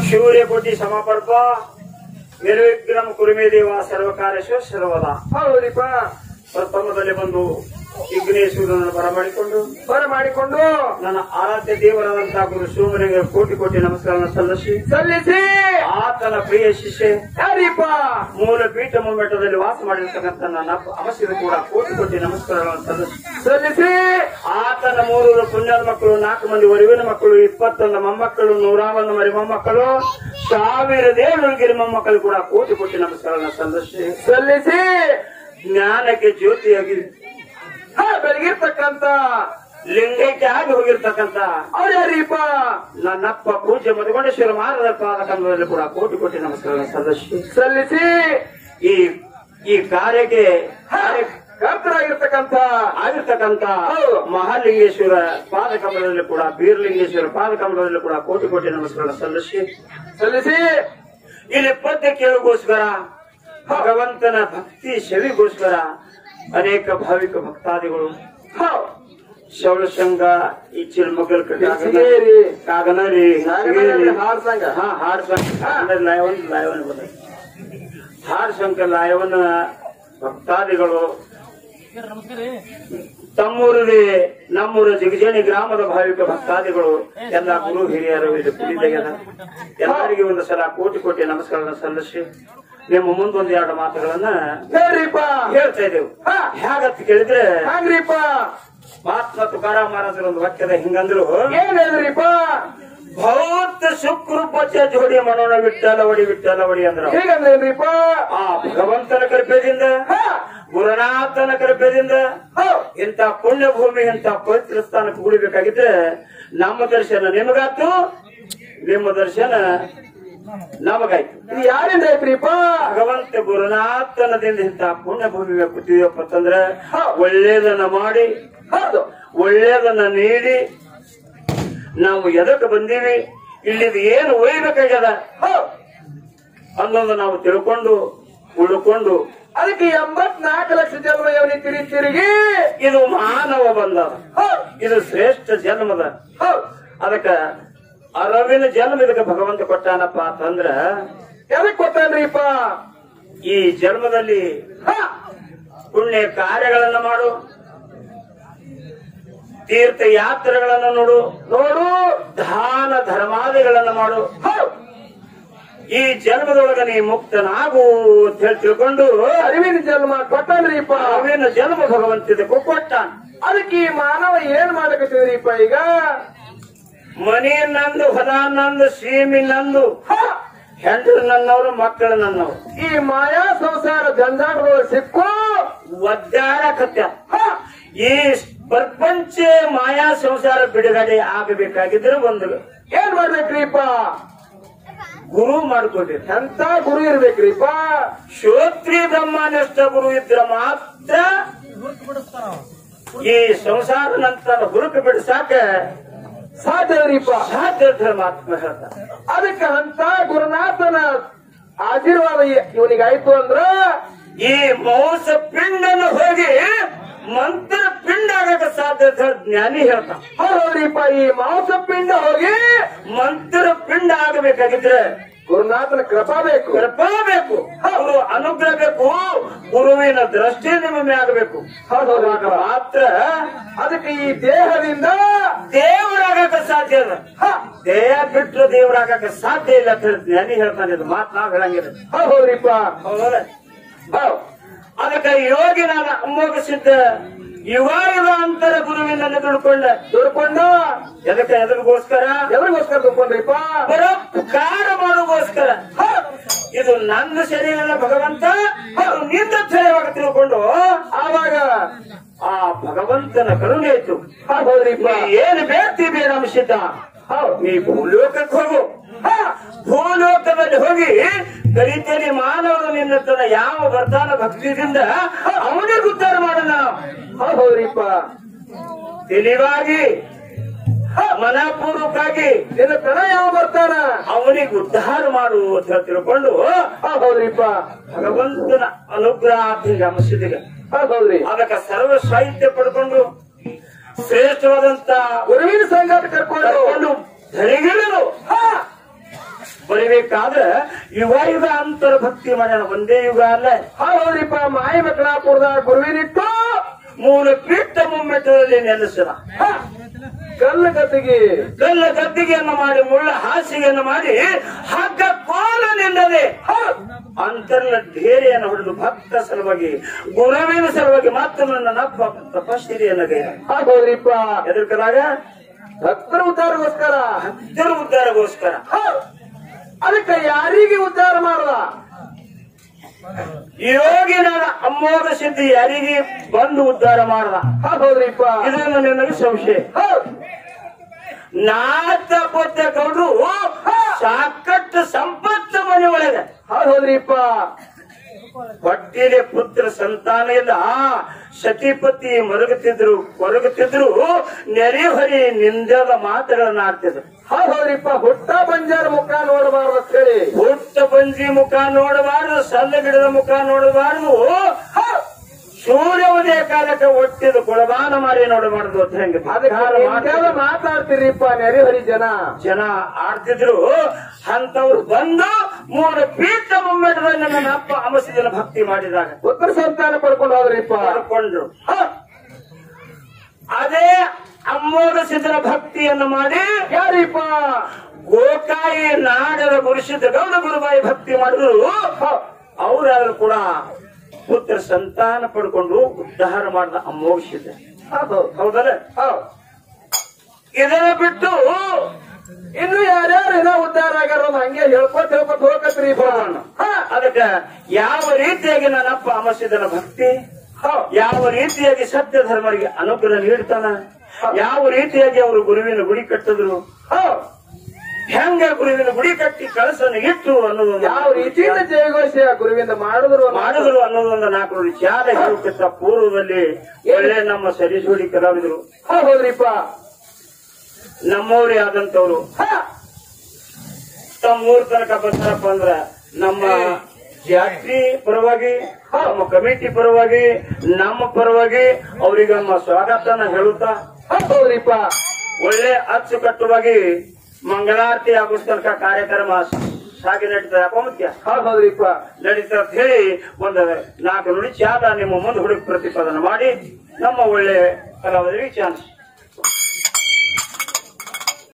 ಶೂರ್ಯಕೋಟಿ ಸಮಪರ್ಪ ನಿರ್ವಿಗ್ರಮ ಕುರುಮೆ ದೇವ ಸರ್ವಕಾರ್ಯಶ ಸರ್ವದ ಹೌದ್ರಿಪ್ಪ ಪ್ರಥಮದಲ್ಲಿ ಬಂದು ವಿಘ್ನೇಶ್ವರನನ್ನು ಬರಮಾಡಿಕೊಂಡು ಬರಮಾಡಿಕೊಂಡು ನನ್ನ ಆರಾಧ್ಯ ದೇವರಾದಂತಹ ಗುರು ಶಿವಮನಿಗೆ ಕೋಟಿ ಕೋಟಿ ನಮಸ್ಕಾರ ಸಲ್ಲಿಸಿ ಸಲ್ಲಿಸಿ ಆತನ ಪ್ರಿಯ ಶಿಷ್ಯ ಯಾರಿಪ್ಪ ಮೂಲ ಪೀಠ ಮುಂಬೆಟ್ಟದಲ್ಲಿ ವಾಸ ಮಾಡಿರ್ತಕ್ಕಂಥ ನನ್ನ ಅಮಸ್ಯದ ಕೂಡ ಕೋಟಿ ಕೋಟಿ ನಮಸ್ಕಾರಗಳನ್ನು ಸಲ್ಲಿಸಿ ಸಲ್ಲಿಸಿ ಆತನ ಮೂರೂರು ಪುಣ್ಯದ ಮಕ್ಕಳು ನಾಲ್ಕು ಮಂದಿ ಒರಿವಿನ ಮಕ್ಕಳು ಇಪ್ಪತ್ತೊಂದು ಮೊಮ್ಮಕ್ಕಳು ನೂರ ಒಂದು ಮರಿ ಮೊಮ್ಮಕ್ಕಳು ಸಾವಿರ ದೇವರಿಗೆ ಮೊಮ್ಮಕ್ಕಳು ಕೂಡ ಕೋಟಿ ಕೋಟಿ ನಮಸ್ಕಾರಗಳನ್ನು ಸಲ್ಲಿಸಿ ಸಲ್ಲಿಸಿ ಜ್ಞಾನಕ್ಕೆ ಜ್ಯೋತಿಯಾಗಿ ಹಾ, ಬೆಳಗಿರ್ತಕ್ಕಂತ ಲಿಂಗೈಕ್ಯ ಆಗಿ ಹೋಗಿರ್ತಕ್ಕಂಥ ಅವ್ರು ಯಾರಿಪ್ಪ ನನ್ನಪ್ಪ ಪೂಜ್ಯ ಮಧುಗೊಂಡೇಶ್ವರ ಮಾರದ ಪಾದ ಕಮಲದಲ್ಲಿ ಕೂಡ ಕೋಟಿ ಕೋಟಿ ನಮಸ್ಕಾರಗಳನ್ನು ಸಲ್ಲಿಸಿ ಸಲ್ಲಿಸಿ ಈ ಈ ಕಾರ್ಯಕ್ಕೆ ಕಾರ್ಯ ಕರ್ತರಾಗಿರ್ತಕ್ಕಂತ ಆಗಿರ್ತಕ್ಕಂಥ ಹೌದು. ಮಹಾಲಿಂಗೇಶ್ವರ ಪಾದ ಕಮಲದಲ್ಲಿ ಕೂಡ ಬೀರ್ಲಿಂಗೇಶ್ವರ ಪಾದ ಕಮಲದಲ್ಲಿ ಕೂಡ ಕೋಟಿ ಕೋಟಿ ನಮಸ್ಕಾರ ಸಲ್ಲಿಸಿ ಸಲ್ಲಿಸಿ ಇಲ್ಲಿ ಪದ್ಯ ಕೇಳುಗೋಸ್ಕರ ಭಗವಂತನ ಭಕ್ತಿ ಶವಿಗೋಸ್ಕರ ಅನೇಕ ಭಾವಿಕ ಭಕ್ತಾದಿಗಳು ಹೌದ್. ಶವಳಶಂಗ ಈ ಚಿಲ್ಮಗಲ್ ಸಿಗೇರಿ. ಕಾಗನರಿ ಕಾಗನರಿ ಹಾಡ್ ಸಂಘ. ಹಾ ಹಾಡ್ ಸಂಘ ಕಾಗನರಿ ಲಾಯವನ್ ಲಾಯವನ್ ಬಂದ ಹಾಡ್ ಸಂಘ ಲಾಯವನ ಭಕ್ತಾದಿಗಳು ತಮ್ಮೂರಲ್ಲಿ ನಮ್ಮೂರ ಜಿಗಜೇಣಿ ಗ್ರಾಮದ ಭಾವಿಕ ಭಕ್ತಾದಿಗಳು ಎಲ್ಲ ಗುರು ಹಿರಿಯರು ಇಲ್ಲಿ ಕುಡಿದಾಗ ಎಲ್ಲರಿಗೆ ಒಂದು ಸಲ ಕೋಟಿ ಕೋಟಿ ನಮಸ್ಕಾರ ಸಲ್ಲಿಸಿ ನಿಮ್ಮ ಮುಂದೊಂದು ಎರಡು ಮಾತುಗಳನ್ನ ಹೇಳ್ರಿಪ್ಪ ಹೇಳ್ತಾ ಇದ್ದೇವೆ ಹಾ. ಹೇಗಂತ ಕೇಳಿದ್ರೆ ಹಂಗ್ರಿಪ್ಪ ಮಹಾತ್ಮ ತುಕಾರ ಮಹಾರಾಜರ ಒಂದು ವಾಕ್ಯದ ಹಿಂಗಂದ್ರು ಏನ್ ಹೇಳಿದ್ರಿಪ್ಪ ಭೌತ ಶುಕ್ರಪಚ ಜೋಡಿ ಮನೋಣ ವಿಠಲ ಒಡಿ ವಿಠಲ ಒಡಿ ಅಂದ್ರ ಹೇಗಂದ್ರೇನ್ರಿಪ್ಪ ಆ ಭಗವಂತನ ಕೃಪೆದಿಂದ ಹಾ, ಗುರುನಾಥನ ಕೃಪೆದಿಂದ ಹೌದ್. ಇಂಥ ಪುಣ್ಯ ಭೂಮಿ ಇಂಥ ಪವಿತ್ರ ಸ್ಥಾನಕ್ಕೆ ಉಳಿಬೇಕಾಗಿದ್ರೆ ನಮ್ಮ ದರ್ಶನ ನಿಮಗಾತು ನಿಮ್ಮ ದರ್ಶನ ನಮಗಾಯ್ತು ಇದು ಯಾರಿಂದ ಐತ್ರಿಪ್ಪ ಭಗವಂತ ಗುರುನಾಥನದಿಂದ ಇಂಥ ಪುಣ್ಯ ಭೂಮಿಗೆ ಕೂತಿದ್ಯಪ್ಪ ಅಂತಂದ್ರೆ ಹೌದ್. ಒಳ್ಳೇದನ್ನ ಮಾಡಿ ಹೌದು ಒಳ್ಳೇದನ್ನ ನೀಡಿ ನಾವು ಎದಕ್ಕೆ ಬಂದೀವಿ ಇಲ್ಲಿದ್ ಏನು ಒಯ್ಬೇಕಾಗ್ಯದ ಹೌದ್. ಅನ್ನೋದು ನಾವು ತಿಳ್ಕೊಂಡು ಉಳ್ಕೊಂಡು ಅದಕ್ಕೆ ಎಂಬತ್ನಾಲ್ಕು ಲಕ್ಷ ಜನ್ಮ ಯೋನಿ ತಿರುಗಿ ತಿರುಗಿ ಇದು ಮಾನವ ಬಂದ ಹೌದ್. ಇದು ಶ್ರೇಷ್ಠ ಜನ್ಮದ ಹೌದ್. ಅದಕ್ಕ ಅರವಿನ ಜನ್ಮ ಇದಕ್ಕೆ ಭಗವಂತ ಕೊಟ್ಟಾನಪ್ಪ ಅಂತಂದ್ರ ಎದಕ್ ಕೊಟ್ಟಾನ್ರಿಪ್ಪ ಈ ಜನ್ಮದಲ್ಲಿ ಹಾ, ಪುಣ್ಯ ಕಾರ್ಯಗಳನ್ನ ಮಾಡು ತೀರ್ಥ ಯಾತ್ರೆಗಳನ್ನ ನೋಡು ನೋಡು ದಾನ ಧರ್ಮಾದಿಗಳನ್ನ ಮಾಡು ಹೌದ್. ಈ ಜನ್ಮದೊಳಗ ನೀ ಮುಕ್ತನಾಗು ಅಂತ ಹೇಳಿ ತಿಳ್ಕೊಂಡು ಅರಿವಿನ ಜನ್ಮ ಕೊಟ್ಟಾನ್ರಿಪ್ಪ ಅರವಿನ ಜನ್ಮ ಭಗವಂತಿದಕ್ಕೂ ಕೊಟ್ಟ ಅದಕ್ಕೆ ಈ ಮಾನವ ಏನ್ ಮಾಡಕತ್ತಿದ್ರಿಪ್ಪ ಈಗ ಮನಿ ನಂದು ಹೊಲ ನಂದು ಸೀಮಿ ನಂದು ಹಾ, ಹೆಂಡ್ರು ನನ್ನವರು ಮಕ್ಕಳು ನನ್ನವರು ಈ ಮಾಯಾ ಸಂಸಾರ ಜಂಜಾಟಗಳು ಸಿಕ್ಕು ಒದ್ದಾಡಕತ್ಯ ಹಾ, ಈ ಪ್ರಪಂಚ ಮಾಯಾ ಸಂಸಾರ ಬಿಡುಗಡೆ ಆಗಬೇಕಾಗಿದ್ರೆ ಒಂದು ಏನ್ ಮಾಡ್ಬೇಕ್ರಿಪ್ಪ ಗುರು ಮಾಡ್ಕೊಳ್ರಿ ಎಂತ ಗುರು ಇರ್ಬೇಕ್ರಿಪ್ಪ ಶ್ರೋತ್ರಿ ಬ್ರಹ್ಮಾನಿಷ್ಠ ಗುರು ಇದ್ರ ಮಾತ್ರ ಈ ಸಂಸಾರ ನಂತರ ಹುರುಕು ಬಿಡಿಸಾಕ ಸಾಧ್ಯರಿಪ್ಪ ಸಾಧ್ಯ ಧರ್ಮಾತ್ಮ ಹೇಳ್ತಾರೆ ಅದಕ್ಕೆ ಅಂತ ಗುರುನಾಥನ ಆಶೀರ್ವಾದ ಇವನಿಗೆ ಆಯ್ತು ಅಂದ್ರ ಈ ಮೌಸ ಪಿಂಡನ ಹೋಗಿ ಮಂತ್ರ ಪಿಂಡ ಆಗಕ್ಕೆ ಸಾಧ್ಯ ಅಂತ ಹೇಳಿ ಜ್ಞಾನಿ ಹೇಳ್ತಾನ ಹೌದ್ರಿಪ್ಪ ಈ ಮಾಂಸ ಪಿಂಡ ಹೋಗಿ ಮಂತ್ರ ಪಿಂಡ ಆಗಬೇಕಾಗಿದ್ರೆ ಗುರುನಾಥನ ಕೃಪಾ ಬೇಕು ಕೃಪಾ ಬೇಕು ಗುರು ಅನುಗ್ರಹ ಬೇಕು ಗುರುವಿನ ದೃಷ್ಟಿ ನಿಮ್ಮ ಮೇಲೆ ಆಗಬೇಕು ಅವಾಗ ಮಾತ್ರ ಅದಕ್ಕೆ ಈ ದೇಹದಿಂದ ದೇವರಾಗಕ್ಕೆ ಸಾಧ್ಯ ಅದ ಹ, ದೇಹ ಬಿಟ್ಟು ದೇವರಾಗಕ್ಕೆ ಸಾಧ್ಯ ಇಲ್ಲ ಅಂತ ಹೇಳಿ ಜ್ಞಾನಿ ಹೇಳ್ತಾನೆ ಇದು ಮಾತು ನಾವ್ ಹೇಳಂಗಿಲ್ಲ ಹೌದ್ರಿಪ್ಪ ಹೌದಲ್ಲ ಹೌದ್. ಅದಕ್ಕೆ ಯೋಗಿ ನಾನು ಅಮೋಘಸಿದ್ದ ಯುಗಾಯುಗ ಅಂತರ ಗುರುವಿನನ್ನು ತಿಳ್ಕೊಂಡ ದುಡ್ಕೊಂಡು ಎದಕ್ಕೆ ಎದಕ್ಕೋಸ್ಕರ ಎದ್ರಿಗೋಸ್ಕರ ದುಡ್ಕೊಂಡ್ರಿಪ್ಪ ಪರೋಪಕಾರ ಮಾಡೋಗೋಸ್ಕರ ಇದು ನನ್ನ ಶರೀರ ಭಗವಂತ ಅದು ನಿಂದ ಶರೀರವಾಗಿ ತಿಳ್ಕೊಂಡು ಆವಾಗ ಆ ಭಗವಂತನ ಕರುಣೆ ಇತ್ತು ಹೌದ್ರಿಪ್ಪ ನೀ ಏನು ಬೇಡ್ತಿ ಬೇಡ ಅಂಶಿದ್ದ ನೀ ಭೂಲೋಕಕ್ಕೆ ಹೋಗು ಹ, ಭೂಲೋಕದಲ್ಲಿ ಹೋಗಿ ಕರಿತೇನೆ ಮಾನವರು ನಿನ್ನ ಹತ್ರ ಯಾವ ಬರ್ತಾನ ಭಕ್ತಿಯಿಂದ ಅವನಿಗೆ ಉದ್ಧಾರ ಮಾಡೋಣ ಹೌದ್ರಿಪ್ಪ ತಿಳಿವಾಗಿ ಹ, ಮನಪೂರ್ವಕವಾಗಿ ನಿನ್ನ ತನ ಯಾವ ಬರ್ತಾನ ಅವನಿಗೆ ಉದ್ಧಾರ ಮಾಡು ಅಂತ ಹೇಳಿ ತಿಳ್ಕೊಂಡು ಹೌದ್ರಿಪ್ಪ ಭಗವಂತನ ಅನುಗ್ರಹ ಅಂತ ಗಮನಿಸಿದಿಗ ಹೌದ್ರಿ ಅದಕ್ಕೆ ಸರ್ವ ಸಾಹಿತ್ಯ ಪಡ್ಕೊಂಡು ಶ್ರೇಷ್ಠವಾದಂತ ಗುರುವಿನ ಸಂಗಾಟ ಕರ್ಕೊಂಡು ಕರ್ಕೊಂಡು ಧರಿಗಿಳಿದು ಹ, ಬರಿಬೇಕಾದ್ರ ಯುಗ ಯುಗ ಅಂತರ ಭಕ್ತಿ ಮಾಡ್ಯಾನ ಒಂದೇ ಯುಗ ಅಲ್ಲ ಹೌದ್ರಿಪ್ಪ ಮಾಯಿ ಮಕ್ಕಳಾಪುರದ ಗುರುವಿನಿಟ್ಟು ಮೂಲ ಪೀಠ ಮುಮ್ಮೆಟ್ಟದಲ್ಲಿ ನೆಲೆಸಿದ ಹ, ಕಲ್ಲು ಗತಿಗೆ ಕಲ್ಲ ಗದ್ದಿಗೆಯನ್ನು ಮಾಡಿ ಮುಳ್ಳ ಹಾಸಿಗೆಯನ್ನು ಮಾಡಿ ಹಗ್ಗ ಕೋಲ ನಿಲ್ಲದೆ ಅಂತರ್ಲ ಢೇರಿಯನ್ನು ಹೊಡೆದು ಭಕ್ತ ಸಲುವಾಗಿ ಗುರುವಿನ ಸಲುವಾಗಿ ಮಾತ್ರ ನನ್ನ ನಪ್ಪ ತಪಸ್ಸಿರಿಯನ್ನು ಗೈದ ಹೌದ್ರಿಪ್ಪ ಎದುರ್ಕದಾಗ ಭಕ್ತರ ಉದ್ಧಾರಗೋಸ್ಕರ ಭಕ್ತರ ಉದ್ಧಾರಗೋಸ್ಕರ ಹ, ಅದಕ್ಕೆ ಯಾರಿಗೆ ಉದ್ಧಾರ ಮಾಡದ ಯೋಗಿನ ಅಮ್ಮೋಗ ಸಿದ್ಧಿ ಯಾರಿಗೆ ಬಂದು ಉದ್ಧಾರ ಮಾಡದ ಹೌದ್ರಿಪ್ಪ ಇದನ್ನು ನಿನಗೆ ಸಂಶಯ ಹೌದ್. ನಾಥ ಪೊತ್ತ ಗೌಡ್ರು ಸಾಕಷ್ಟು ಸಂಪತ್ತು ಮನೆ ಒಳಗೆ ಹೌದ್ ಹೌದ್ರಿಪ್ಪ ಹೊಟ್ಟಿಲೆ ಪುತ್ರ ಸಂತಾನ ಇಲ್ಲ ಸತಿಪತಿ ಮರುಗುತ್ತಿದ್ರು ಕೊರಗುತ್ತಿದ್ರು ನೆರೆಹೊರಿ ನಿಂದದ ಮಾತುಗಳನ್ನ ಆಡ್ತಿದ್ರು ಹೌದ್ ಹೌದ್ರಿಪ್ಪ ಹುಟ್ಟ ಬಂಜಾರ ಮುಖ ನೋಡಬಾರ್ದು ಅಂತ ಹೇಳಿ ಹುಟ್ಟ ಬಂಜಿ ಮುಖ ನೋಡಬಾರದು ಸಲ್ಲ ಗಿಡದ ಮುಖ ನೋಡಬಾರದು ಸೂರ್ಯ ಉದಯ ಕಾಲಕ್ಕೆ ಒಟ್ಟಿದ ಕೊಳಬಾನ ಮಾರಿ ನೋಡಬಾರದು ಅಂತ ಹೆಂಗೆ ಅದಕ್ಕೆ ಧಿಕ್ಕಾರ ಹಿಂಗೆಲ್ಲ ಮಾಡ್ತಿದ್ರು. ಮಾತಾಡ್ತೀರಿಪ್ಪ ನೆರೆಹರಿ ಜನ ಜನ ಆಡ್ತಿದ್ರು ಅಂತವ್ರು ಬಂದು ಮೂರು ಪೀಠ ಮುಮ್ಮೆಟ್ಟದ ನನ್ನ ಅಪ್ಪ ಅಮಸಿದನ ಭಕ್ತಿ ಮಾಡಿದಾಗ ಉತ್ತರ ಸಂತಾನ ಪಡ್ಕೊಂಡು ಹೋದ್ರಿಪ್ಪ ಪಡ್ಕೊಂಡ್ರು ಹ. ಅದೇ ಅಮ್ಮೋಗ ಸಿದ್ಧನ ಭಕ್ತಿಯನ್ನು ಮಾಡಿ ಯಾರಿಪ್ಪ ಗೋಕಾಯಿ ನಾಡದ ಗುರುಸಿದ್ದ ಗೌಡ ಗುರುಬಾಯಿ ಭಕ್ತಿ ಮಾಡಿದ್ರು ಅವರಾದ್ರೂ ಕೂಡ ಪುತ್ರ ಸಂತಾನ ಪಡ್ಕೊಂಡು ಉದ್ಧಾರ ಮಾಡಿದ ಅಮ್ಮೋಗ ಸಿದ್ಧ ಹೌದು ಹೌದಲ್ಲ ಹೌದ್. ಇದನ್ನ ಬಿಟ್ಟು ಇನ್ನು ಯಾರ್ಯಾರು ಏನೋ ಉದ್ಧಾರ ಆಗ್ಯಾರ ಅನ್ನೋದು ಹಂಗೆ ಹೇಳ್ಕೊತ ಹೇಳ್ಕೊತ ಹೋಗತ್ರಿ ಹೋಗೋಣ. ಅದಕ್ಕ ಯಾವ ರೀತಿಯಾಗಿ ನನ್ನಪ್ಪ ಅಮಸಿದನ ಭಕ್ತಿ ಯಾವ ರೀತಿಯಾಗಿ ಸತ್ಯ ಧರ್ಮರಿಗೆ ಅನುಗ್ರಹ ನೀಡ್ತಾನ ಯಾವ ರೀತಿಯಾಗಿ ಅವರು ಗುರುವಿನ ಗುಡಿ ಕಟ್ಟಿದ್ರು ಹೆಂಗ ಗುರುವಿನ ಗುಡಿ ಕಟ್ಟಿ ಕಳಸನ್ನು ಇಟ್ಟು ಅನ್ನೋದೊಂದು ಯಾವ ರೀತಿಯಿಂದ ಜಯಘೋಷ ಗುರುವಿಂದ ಮಾಡಿದ್ರು ಅನ್ನೋದು. ಮಾಡಿದ್ರು ಅನ್ನೋದೊಂದು ನಾಲ್ಕು ನೋಡಿ ಚಾಲ ಹೇಳುತ್ತಿದ್ದ ಪೂರ್ವದಲ್ಲಿ ಒಳ್ಳೆ ನಮ್ಮ ಸರಿಸೋಡಿ ಕಲಾವಿದರು ಹೌದ್ ಹೌದ್ರಿಪ್ಪ ನಮ್ಮವರೇ ಆದಂತವ್ರು ತಮ್ಮೂರ್ ತನಕ ಬಂದಾರಪ್ಪ ಅಂದ್ರ ನಮ್ಮ ಜಾತ್ರಿ ಪರವಾಗಿ ನಮ್ಮ ಕಮಿಟಿ ಪರವಾಗಿ ನಮ್ಮ ಪರವಾಗಿ ಅವರಿಗೆ ನಮ್ಮ ಸ್ವಾಗತನ ಹೇಳುತ್ತಾ ಹೌದ್ ಹೌದ್ರಿಪ್ಪ ಒಳ್ಳೆ ಅಚ್ಚುಕಟ್ಟುವಾಗಿ ಮಂಗಳಾರತಿ ಆಗೋ ತನಕ ಕಾರ್ಯಕ್ರಮ ಸಾಗಿ ನಡೀತದೆ ಅಪಮುಖ್ಯ ಹೌದ್ ಹೌದ್ರಿಪ್ಪ ನಡೀತದೆ ಅಂತ ಹೇಳಿ ಒಂದು ನಾಲ್ಕು ನುಡಿ ಚಾಲ ನಿಮ್ಮ ಮುಂದೆ ಹುಡುಕಿ ಪ್ರತಿಪಾದನೆ ಮಾಡಿ ನಮ್ಮ ಒಳ್ಳೆ ಕಲಾವಿದರಿಗೆ ಚಾನ್ಸ್